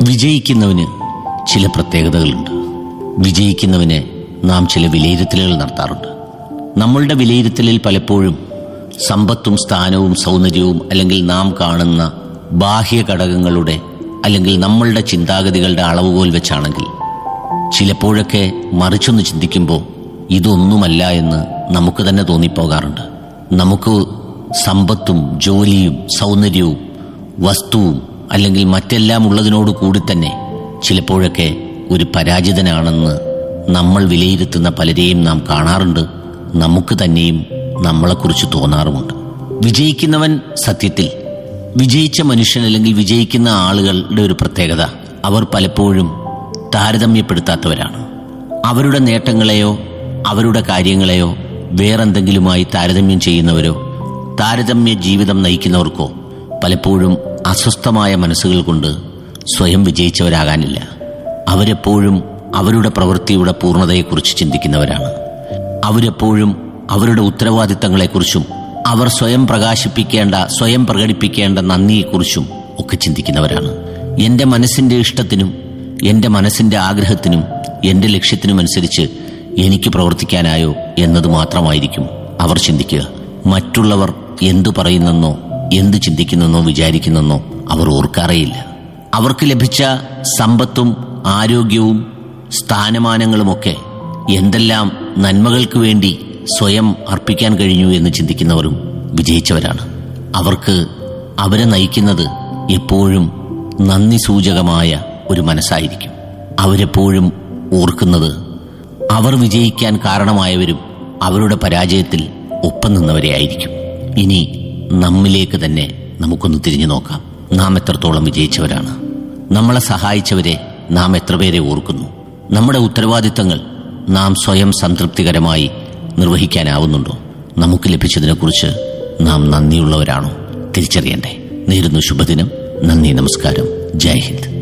വിജയിക്കുന്നവന് ചില പ്രത്യേകതകളുണ്ട് വിജയിക്കുന്നവന് നാം ചില വിലയിരുത്തലുകൾ നടത്താറുണ്ട് നമ്മളുടെ വിലയിരുത്തലിൽ പലപ്പോഴും സമ്പത്തും സ്ഥാനവും സൗന്ദര്യവും അല്ലെങ്കിൽ നാം കാണുന്ന ബാഹ്യ ഘടകങ്ങളുടെ അല്ലെങ്കിൽ നമ്മളുടെ ചിന്താഗതികളുടെ അളവുകോൽ വെച്ചാണെങ്കിൽ ചിലപ്പോഴൊക്കെ മറിച്ചൊന്ന് ചിന്തിക്കുമ്പോൾ ഇതൊന്നുമല്ല എന്ന് നമുക്ക് തന്നെ തോന്നിപ്പോകാറുണ്ട് നമുക്ക് സമ്പത്തും ജോലിയും സൗന്ദര്യവും വസ്തുവും അല്ലെങ്കിൽ മറ്റെല്ലാം ഉള്ളതിനോട് കൂടി തന്നെ ചിലപ്പോഴൊക്കെ ഒരു പരാജിതനാണെന്ന് നമ്മൾ വിലയിരുത്തുന്ന പലരെയും നാം കാണാറുണ്ട് നമുക്ക് തന്നെയും നമ്മളെക്കുറിച്ച് തോന്നാറുമുണ്ട് വിജയിക്കുന്നവൻ സത്യത്തിൽ വിജയിച്ച മനുഷ്യൻ അല്ലെങ്കിൽ വിജയിക്കുന്ന ആളുകളുടെ ഒരു പ്രത്യേകത അവർ പലപ്പോഴും താരതമ്യപ്പെടുത്താത്തവരാണ് അവരുടെ നേട്ടങ്ങളെയോ അവരുടെ കാര്യങ്ങളെയോ വേറെന്തെങ്കിലുമായി താരതമ്യം ചെയ്യുന്നവരോ താരതമ്യ ജീവിതം നയിക്കുന്നവർക്കോ പലപ്പോഴും അസ്വസ്ഥമായ മനസ്സുകൾ കൊണ്ട് സ്വയം വിജയിച്ചവരാകാനില്ല അവരെപ്പോഴും അവരുടെ പ്രവൃത്തിയുടെ പൂർണ്ണതയെക്കുറിച്ച് ചിന്തിക്കുന്നവരാണ് അവരെപ്പോഴും അവരുടെ ഉത്തരവാദിത്തങ്ങളെക്കുറിച്ചും അവർ സ്വയം പ്രകാശിപ്പിക്കേണ്ട സ്വയം പ്രകടിപ്പിക്കേണ്ട നന്ദിയെക്കുറിച്ചും ഒക്കെ ചിന്തിക്കുന്നവരാണ് എന്റെ മനസ്സിന്റെ ഇഷ്ടത്തിനും എന്റെ മനസ്സിന്റെ ആഗ്രഹത്തിനും എന്റെ ലക്ഷ്യത്തിനുമനുസരിച്ച് എനിക്ക് പ്രവർത്തിക്കാനായോ എന്നത് മാത്രമായിരിക്കും അവർ ചിന്തിക്കുക മറ്റുള്ളവർ എന്തു പറയുന്നെന്നോ എന്ത് ചിന്തിക്കുന്നെന്നോ വിചാരിക്കുന്നെന്നോ അവർ ഓർക്കാറേയില്ല അവർക്ക് ലഭിച്ച സമ്പത്തും ആരോഗ്യവും സ്ഥാനമാനങ്ങളുമൊക്കെ എന്തെല്ലാം നന്മകൾക്ക് വേണ്ടി സ്വയം അർപ്പിക്കാൻ കഴിഞ്ഞു എന്ന് ചിന്തിക്കുന്നവരും വിജയിച്ചവരാണ് അവർക്ക് അവരെ നയിക്കുന്നത് എപ്പോഴും നന്ദി സൂചകമായ ഒരു മനസ്സായിരിക്കും അവരെപ്പോഴും ഓർക്കുന്നത് അവർ വിജയിക്കാൻ കാരണമായവരും അവരുടെ പരാജയത്തിൽ ഒപ്പം നിന്നവരെ ആയിരിക്കും ഇനി നമ്മിലേക്ക് തന്നെ നമുക്കൊന്ന് തിരിഞ്ഞു നോക്കാം നാം എത്രത്തോളം വിജയിച്ചവരാണ് നമ്മളെ സഹായിച്ചവരെ നാം എത്ര പേരെ ഓർക്കുന്നു നമ്മുടെ ഉത്തരവാദിത്തങ്ങൾ നാം സ്വയം സംതൃപ്തികരമായി നിർവഹിക്കാനാവുന്നുണ്ടോ നമുക്ക് ലഭിച്ചതിനെക്കുറിച്ച് നാം നന്ദിയുള്ളവരാണോ തിരിച്ചറിയണ്ടേ നേരുന്നു ശുഭദിനം നന്ദി നമസ്കാരം ജയ് ഹിന്ദ്